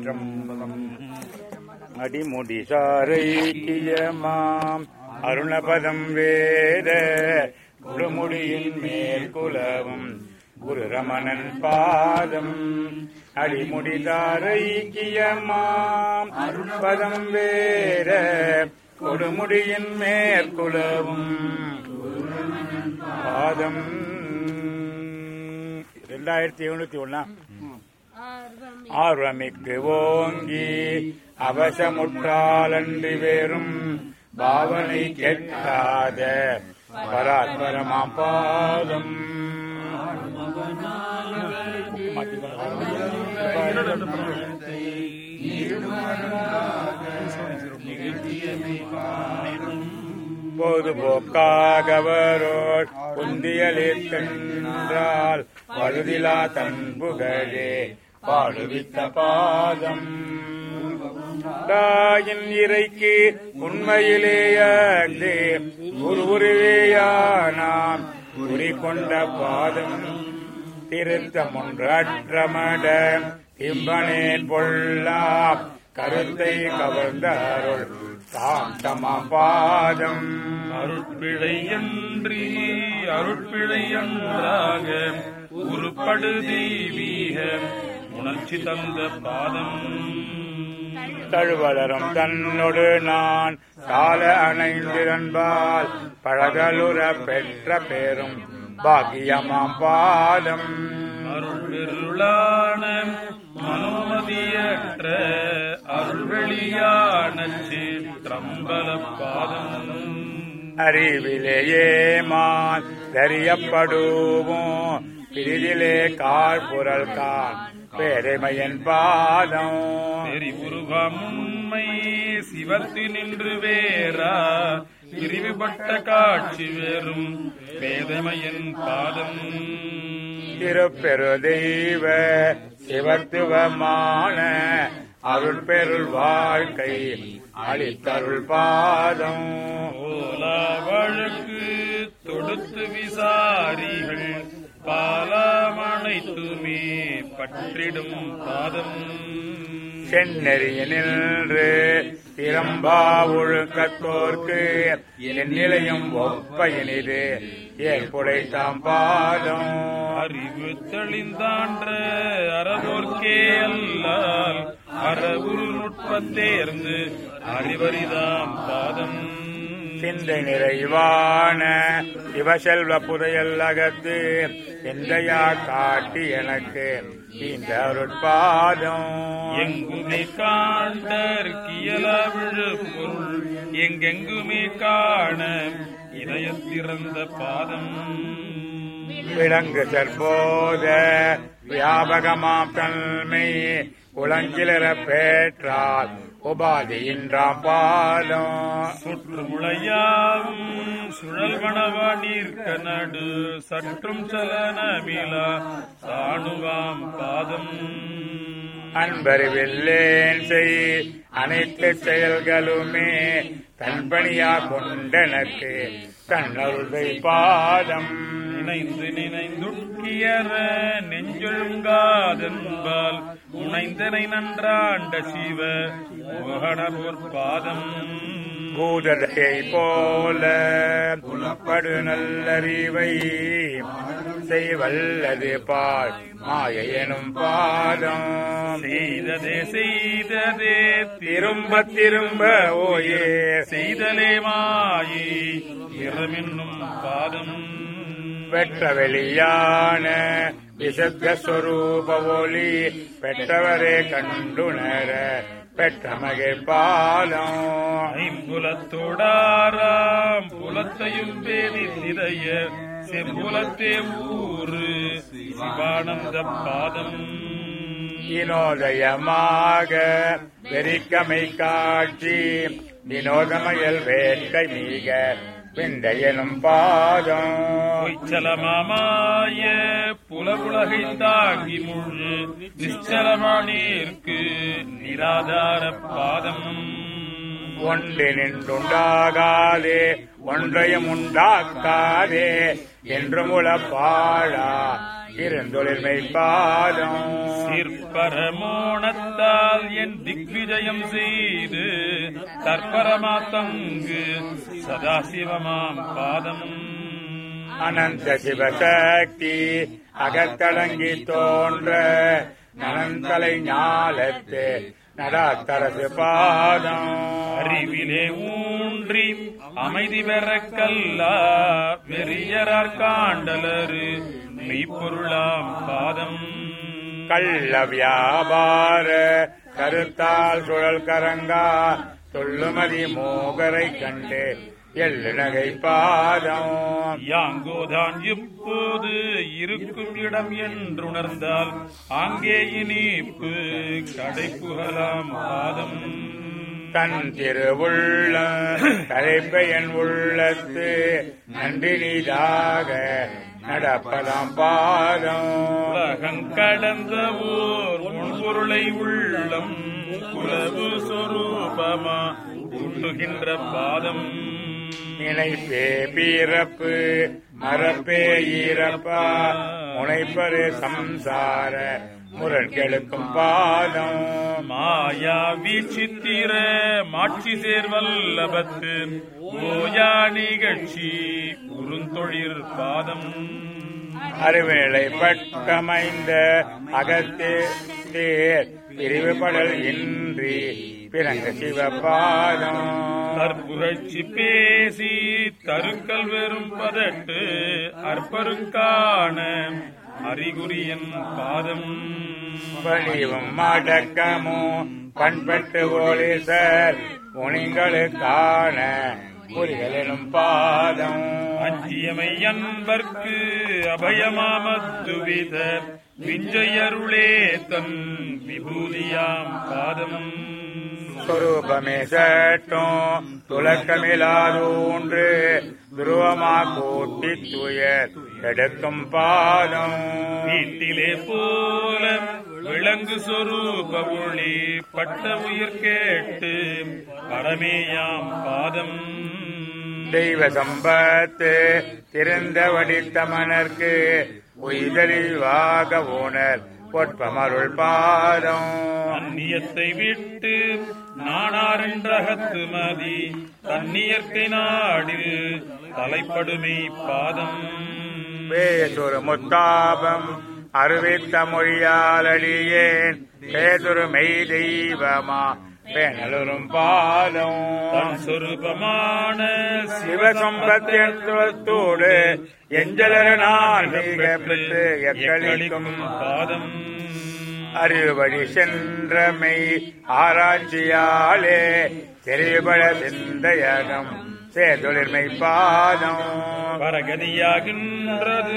திருச்சிற்றம்பலம் அடிமுடி சாரைக்கியமாம் அருணபதம் வேத குழுமுடியின் மேற்குலவும் குரு ரமணன் பாதம் அடிமுடி தாரைக்கியமாம் அருணபதம் வேத கொடுமுடியின் மேற்குலவும் பாதம் ரெண்டாயிரத்தி எழுநூத்தி ஒன்னா ஆர்வமிக்கு ஓங்கி அவசமுற்றாலன்றி வேறும் பாவனை கெட்டாத பராத்பரமாம் பாதம் பொதுபோக்காகவரோர் குந்தியலித்தென்றால் பழுதிலா தன் புகழே பாடுவித்த பாதம் தாயின் இறைக்கு உண்மையிலேயே ஒரு உருவேயானாம் குறி கொண்ட பாதம் திருத்தம் ஒன்று அற்றமட இம்பனேன் பொல்லா கருத்தை கவர்ந்த அருள் தாம் தமாம் பாதம் அருட்பிழையன்றி அருட்பிழையன்றாக உருப்படு தெய்வீக உணர்ச்சி தந்த பாதம் தழுவலரும் தன்னொடு நான் கால அணைந்திரன்பால் பழகலுற பெற்ற பேரும் பாக்கியமாம் பாதம் அருள் பெருளான மனோமதியற்ற அருள்வெளியான சிற்றம்பல பாதம் அறிவிலேயே மான் தெரியப்படுவோம் பிரிதிலே கால் புரல் கான் பேரைமையன் பாதம் நெறி உருவம் உண்மை சிவத்து நின்று வேறா பிரிவுபட்ட காட்சி வேறும் பேதமையன் பாதம் திருப்பெரு தெய்வ சிவத்துவமான அருட்பெருள் வாழ்க்கை அளித்தருள் பாதம் ஓலா வழக்கு தொடுத்து விசாரிகள் பாலாமனைத்துமே பற்றிடும் பாதம் செந்நெறிய நின்று திறம்பா ஒழுக்கத்தோர்க்கு என் நிலையும் ஒப்ப இனிது ஏற்புடைத்தாம் பாதம் அறிவு தெளிந்தான்ற அறவோர்க்கே அல்லால் அறவுரு நுட்பத்தேர்ந்து அறிவறிதாம் பாதம் சிந்தை நிறைவான சிவசெல்வ புதையல் அகத்து சிந்தையா காட்டி எனக்கு இந்த அருட்பாதம் எங்குமே காண்டர் கியல விழு பொருள் எங்கெங்குமே காண இதயத்திறந்த பாதம் விலங்கு தற்போத வியாபகமாம் தன்மை குளஞ்சிலர பேற்றால் உபாதியின்றாம் பாதம் சுற்றுமுளையாவும் சுழல்வனவா நீர்க்க நடு சற்றும் சலனமிலா சாணுவாம் பாதம் அன்பறிவில்லேன் செய் அனைத்து செயல்களுமே தன்பணியா கொண்டனக்கு தன்னருளை பாதம் நினைந்து நினைந்துட்கியற நெஞ்சொழுங்காதன்பால் உனைந்தனை நன்றாண்ட சிவ மோகனபோர் பாதம் பூததையை போல புலப்படு நல்லறிவை செய்வல்லது பால் மாய எனும் பாதம் செய்ததே செய்ததே திரும்ப திரும்ப ஓயே செய்தலே மாயை இரமென்னும் பாதம் பெற்ற வெளியான விசத்த ஸ்வரூப ஒளி பெற்றவரே கண்டுணர பெற்ற மகிழ் பாலம் ஐம்புலத்தோடாராம் புலத்தையும் பேதி நிறைய செம்புலத்தே ஊரு சிவானந்த பாதம் வினோதயமாக வெறிக்கமை காட்சி வினோதமயல் வேட்கை மீக விண்டையனும் பாதம் பொய்ச்சலமாய புலவுலகை தாங்கி முழு நிச்சலமானீர்க்கு நிராதார பாதம் ஒன்று நின்றுண்டாகாதே ஒன்றையும் உண்டாக்காதே என்று முளப்பாழா இருந்தொழில்மை பாதம் சிற்பரமோணத்தால் என் திக்விஜயம் செய்து தற்பரமா தங்கு சதாசிவமாம் பாதம் அனந்த சிவசக்தி அகத்தடங்கி தோன்ற நனந்தலை ஞாலத்து நடாத்தரசு பாதம் அறிவிலே ஊன்றி அமைதி பெற கல்லா வெறியரார் காண்டலரு மெய்ப்பொருளாம் பாதம் கள்ள வியாபார கருத்தால் சுழல் கரங்கா சொல்லுமதி மோகரை கண்டு எள்ளு நகை பாதம் யாங்கோதான் இப்போது இருக்கும் இடம் என்றுணர்ந்தால் அங்கே இனிப்பு கடைப்புகலாம் பாதம் தன் திருவுள்ள கலைப்பையன் உள்ளத்து நன்றினிதாக நடப்பதாம் பாதம் உலகம் கடந்த ஓர் முன்பொருளை உள்ளம் குலவு சொரூபமா உள்ளுகின்ற பாதம் நினைப்பே பிறப்பு மரப்பே ஈரப்பா முனைப்பரு சம்சார முரண்கெடுக்கும் பாதம் மாயா வீச்சித்திர மாட்சி சேர்வல்லபத்து ஓயா நிகழ்ச்சி உருந்தொழிற் பாதம் அருவேளை பட்டமைந்த அகத்தே தேர் பிரிவுபடல் இன்றி பிறங்க சிவபாதம் தற்புகழ்ச்சி பேசி தருக்கல் வெறும் பதட்டு அற்பருக்கான அறிகுறியன் பாதம் பணிவும் அடக்கமும் பண்பட்டு போலீசர் உனிங்களுக்கான புரிகளிலும் பாதம் அஞ்சியமை அன்பர்க்கு அபயமாமத்துவித விஞ்சையருளே தன் விபூதியாம் பாதம் சொரூபமே சட்டும் துலக்கமில்லாதூன்று துருவமா கூட்டி துயர் எடுக்கும் பாதம் வீட்டிலே போல விலங்கு சொரூப ஒளி பட்ட உயிர் கேட்டு பரமேயாம் பாதம் தெய்வ சம்பத்து திறந்த வடித்த மணர்க்கு உயிரிவாக உணர் பொற்பமருள் பாதம் அந்நியத்தை விட்டு நானாரென்றகத்து மதி தன்னியற்கை நாடு தலைப்படுமை பாதம் பேசுரு முத்தாபம் அருவித்த மொழியாலடியேன் பேசுரு மெய் தெய்வமா பேணலுறும் பாதம் தன் சொரூபமான சிவசம்பத்தோடு எஞ்சலர நான் மிக பெற்று எக்களிக்கும் எக்களிக்கும் பாதம் அறிவுபடி சென்றமை ஆராய்ச்சியாலே தெரிவுபட சிந்தையகம் சேதொழிர்மை பாதம் பரகதியாகின்றது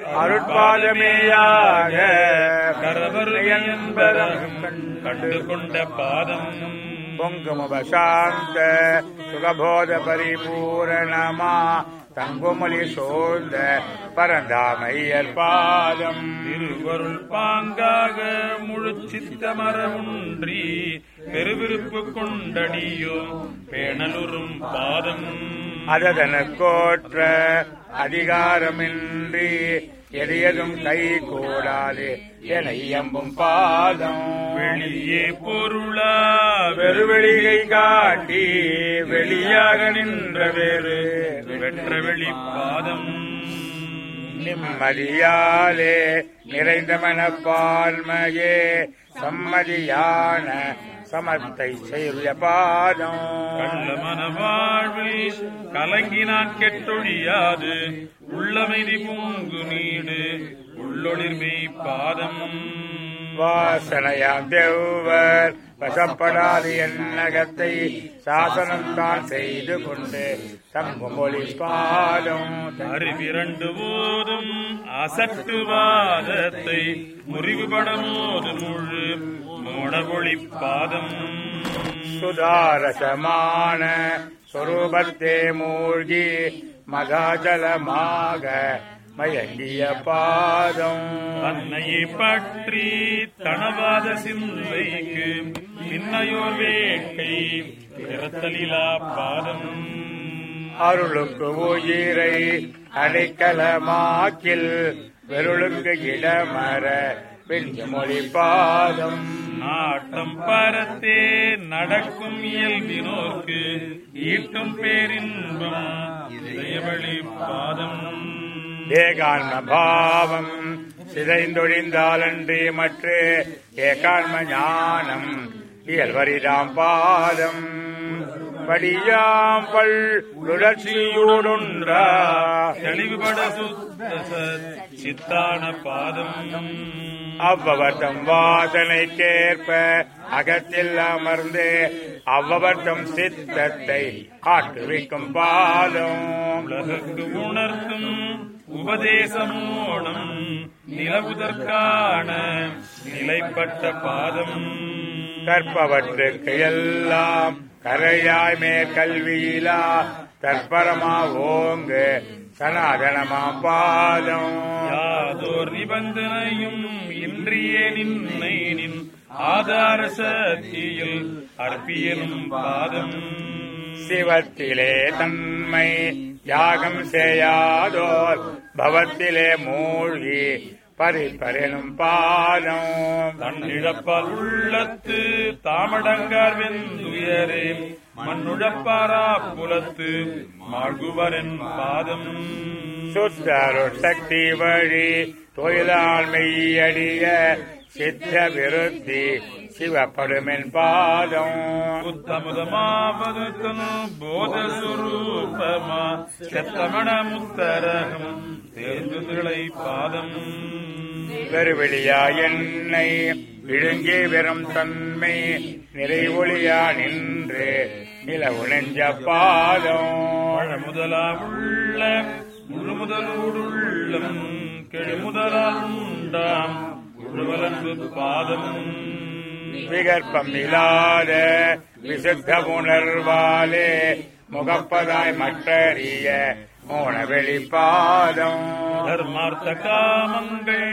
அருட்பாதமேயாக கரவரு என்பதாகும் கண்டு கொண்ட பாதம் பொங்குமுபசாந்த சுகபோத பரிபூரணமா தங்குமொழி சோர்ந்த பரந்தாமையர் பாதம் திருவருள் பாங்காக முழு சித்தமர ஒன்றி பெருவிருப்பு கொண்டடியோ பேணலுறும் பாதம் அததனக்கோற்ற அதிகாரமின்றி எரியதும் கை கூடாது என இயம்பும் பாதம் வெளியே பொருளா பெருவெளிகை காட்டி வெளியாக நின்ற வேறு வெற்ற வெளி பாதம் நிம்மதியாலே நிறைந்த மனப்பான்மையே சம்மதியான சமத்தை செய்ய பாதம் கள்ள மனவாழ்வில் கலங்கினான் கெட்டொழியாது உள்ளமைதி பூங்கு நீடு உள்ளொளிர்மை பாதம் வாசனையாம் தேவர் வசப்படாது என்னகத்தை சாசனம் தான் செய்து கொண்டு தங்கும் ஒளி பாதம் அறிவிரண்டு போதும் அசட்டுவாதத்தை முறிவுபட மோது முழு மோடபொழி பாதம் சுதாரசமான சொரூபத்தே மூழ்கி மகாஜலமாக மயங்கிய பாதம் தன்னையை பற்றி தனவாத சிந்தைக்கு பின்னையோர் வேட்கை பிறத்தலிலா பாதம் அருளுக்கு உயிரை அடைக்கலமாக்கில் வெருளுக்கு இடமர பிஞ்சு மொழி பாதம் நாட்டம் பரத்தே நடக்கும் இயல்பினோர்க்கு ஈட்டும் பேரின்பம் இதயவழி பாதம் ஏகான்ம பாவம் சிதைந்தொழிந்தாலன்றி மற்ற ஏகான்ம ஞானம் இயல்வரிதாம் பாதம் படியாம் பல் உடற்சியூடுன்றா தெளிவுபட சுத்த சத் சித்தான பாதம் அவ்வவர்த்தம் வாசனைக்கேற்ப அகத்தில் அமர்ந்து அவ்வவர்த்தம் சித்தத்தை ஆட்டுவிக்கும் பாதம் உலகுக்கு உணர்த்தும் உபதேசமோனம் நிலவுதற்கான நிலைப்பட்ட பாதம் கற்பவற்றுக்கு எல்லாம் கரையாய் மேற்கல்வியிலா தற்பரமா ஓங்கு சனாதனமா பாதம் யாதோர் நிபந்தனையும் இன்றியே நின்னை நின் ஆதார சக்தியில் அற்பியலும் பாதம் சிவத்திலே தன்மை யாகம் செய்யாதோர் பவத்திலே மூழ்கி பறிப்பரெனும் பாதம் தன்னிழப்பால் உள்ளத்து தாமடங்கார் வெந்துயரே மண்ணுழப்பாரா புலத்து மாழ்குவரன் பாதம் சுத்தருட் சக்தி வழி தொழிலாண்மை அடிய சித்த விருத்தி சிவப்படுமென் பாதம் உத்தமுதமாவது தனு போதஸ்வரூபமா செத்தமண முத்தரகம் தேர்ந்துகளை பாதம் வெறுவெளியா என்னை விழுங்கி வெறும் தன்மை நிறைவொளியா நின்று நிலவு நெஞ்ச பாதம் பழமுதலா உள்ள முழு முதலூடுள்ளம் கெழு முதலால் உண்டாம் உழுவலன்பு பாதம் விகற்பம் இல்லாத விசுத்த உணர்வாலே முகப்பதாய் மற்றறிய மோன வெளிப்பாதம் தர்மார்த்த காமங்கள்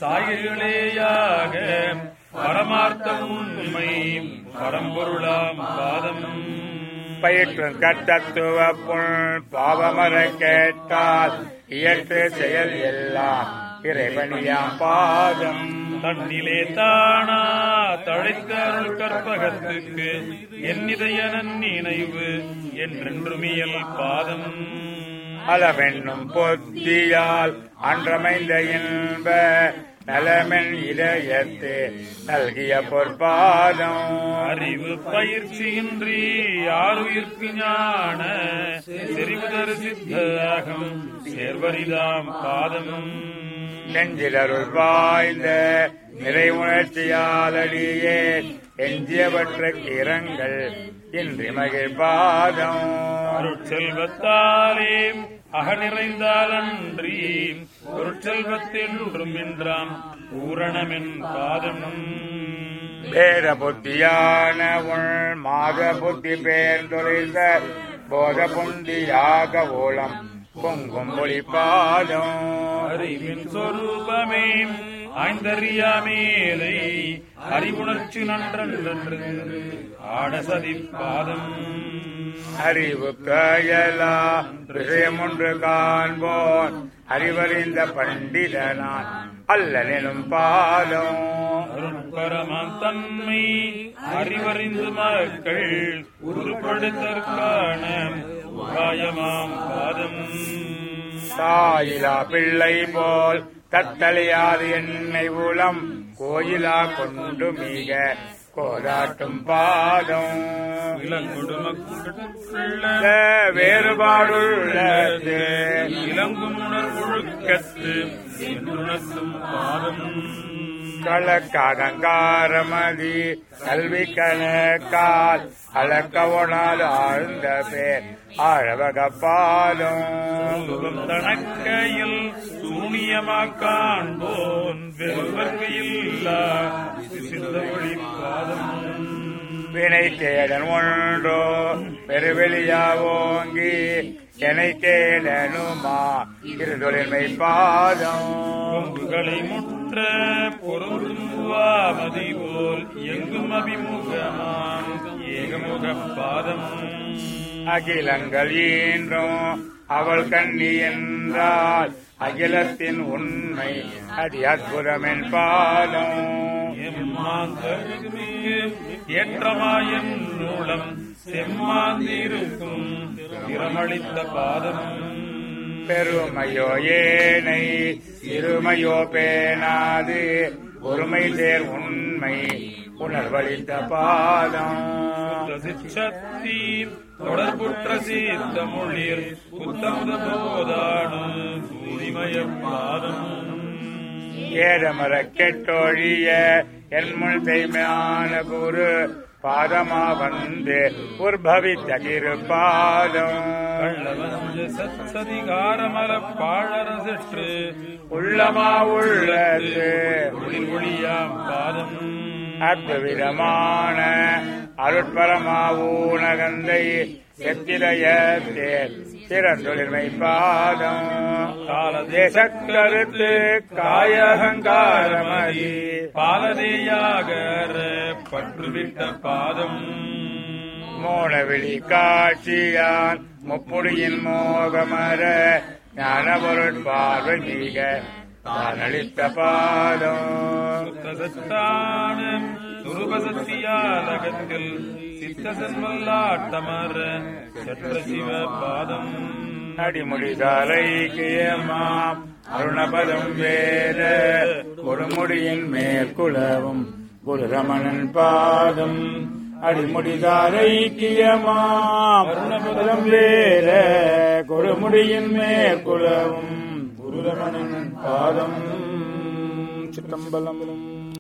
சாயலேயாக பரமார்த்த உண்மை பரம்பொருளாம் பாதம் பயிற்றும் கத்தத்துவ புல் பாவமர கேட்டால் இயற்று செயல் எல்லாம் இறைவனியாம் பாதம் தன்னிலே தானா தழைத்தருள் கற்பகத்துக்கு என்னிதய நன்னினைவு என்றென்றுமியல் பாதம் அளவென்னும் பொத்தியால் அன்றமைந்த இன்ப நலமென் இதயத்து நல்கிய பொற்பாதம் அறிவு பயிற்சியின்றி யாருயிர்க்கு ஞான செறிவுதரு சித்தகம் சேர்வரிதாம் பாதம் நெஞ்சிலருள் வாய்ந்த நிறைவுணர்ச்சியாலடியே எஞ்சியவற்ற கிரங்கள் இன்றி மகிழ் பாதம் அருட்செல்வத்தாலே அக நிறைந்தால் அன்றி பொருட்செல்வத்தென்றும் என்றாம் பூரணமென் பாதம் வேத புத்தியான உள் மாக புத்தி பேர்ந்தொழிந்த போத புந்தியாக ஓலம் பொங்கும் ஒளி பாதம் அறிவின் சொரூபமே ஆய்ந்தறியாமேலை அறிவுணர்ச்சி நன்றன்று ஆடசதி பாதம் அறிவு கயலா விஷயம் ஒன்று காண்போன் அறிவறிந்த பண்டிதனான் அல்லனெனும் பாதம் அருட்பரமான் தன்மை அறிவறிந்து மக்கள் உருப்படுத்தற்கான உபாயமாம் பாதம் தாயிலா பிள்ளை போல் தத்தளியாது என்னை உளம் கோயிலா கொண்டு மிக கோதாட்டும் பாதம் இளங்குடு மக்களுள்ள வேறுபாடுள்ளது இளங்கும் உணர்வொழுக்கத்து என்றுணர்த்தும் பாதம் கலக்ககங்காரமதி கல்வி கணக்கால் அளக்க ஒணாது ஆழ்ந்த பேர் ஆழவக பாதம் சுகம் தனக்கையில் சூனியமா காண்போன் வெறுவர்க்கு இல்லா சிந்த ஒளி பாதம் வினை தேடன் ஒன்றோ பெருவெளியா ஓங்கி எனை தேடனுமா இருதொழில்மை பாதம் கொங்குகளை முற்ற பொருந்தும் மதி போல் எங்கும் அபிமுகமாம் ஏகமுக பாதம் அகிலங்கள் ஈன்றும் அவள் கண்ணி என்றால் அகிலத்தின் உண்மை அடி அற்புதமென் பாதம் எம்மாந்தருக்கு ஏற்றமாயன் நூலம் செம்மாந்திருக்கும் திறமளித்த பாதம் பெருமையோ ஏனை சிறுமையோ பேணாது ஒருமை சேர் உண்மை உணர்வளித்த பாதம் சிச்சத்தி தொடர்புற்ற சீர்த்த மொழிர் புத்தமுத போதானு சூரிமய பாதம் ஏழமர கெட்டொழிய என் முள் தெய்மையான குரு பாதமா வந்து உற்பவித்த கிருபாதம் கள்ளவஞ்ச சத்சதிகாரமல பாழரசிற்று உள்ளமா உள்ளது ஒளிர் ஒளியாம் பாதம் அற்புதமான அருட்பரமா ஊனகந்தை செத்திரையத்தே திறந்தொழில்மை பாதம் தேசக்கருத்து காயகங்காரமதி பாலதேயாக பற்றுவிட்ட பாதம் மோனவெளி காட்சியான் முப்புடியின் மோகமர ஞானபொருட் பார்வை மிக தானளித்த பாதம் சுத்தசத்தான துருபசத்தியாலகத்தில் சித்த செல்வல்லாட்டமர சற்ற சிவ பாதம் அடிமுடிதாலை கியமாம் அருணபதம் வேத கொடுமுடியின் மேற்குலவும் குருரமணன் பாதம் அடிமுடிதாரை கியமாம் அருணபதம் வேத கொடுமுடியின் மேற்குலவும் குருரமணன் பாதம் சித்தம்பலம்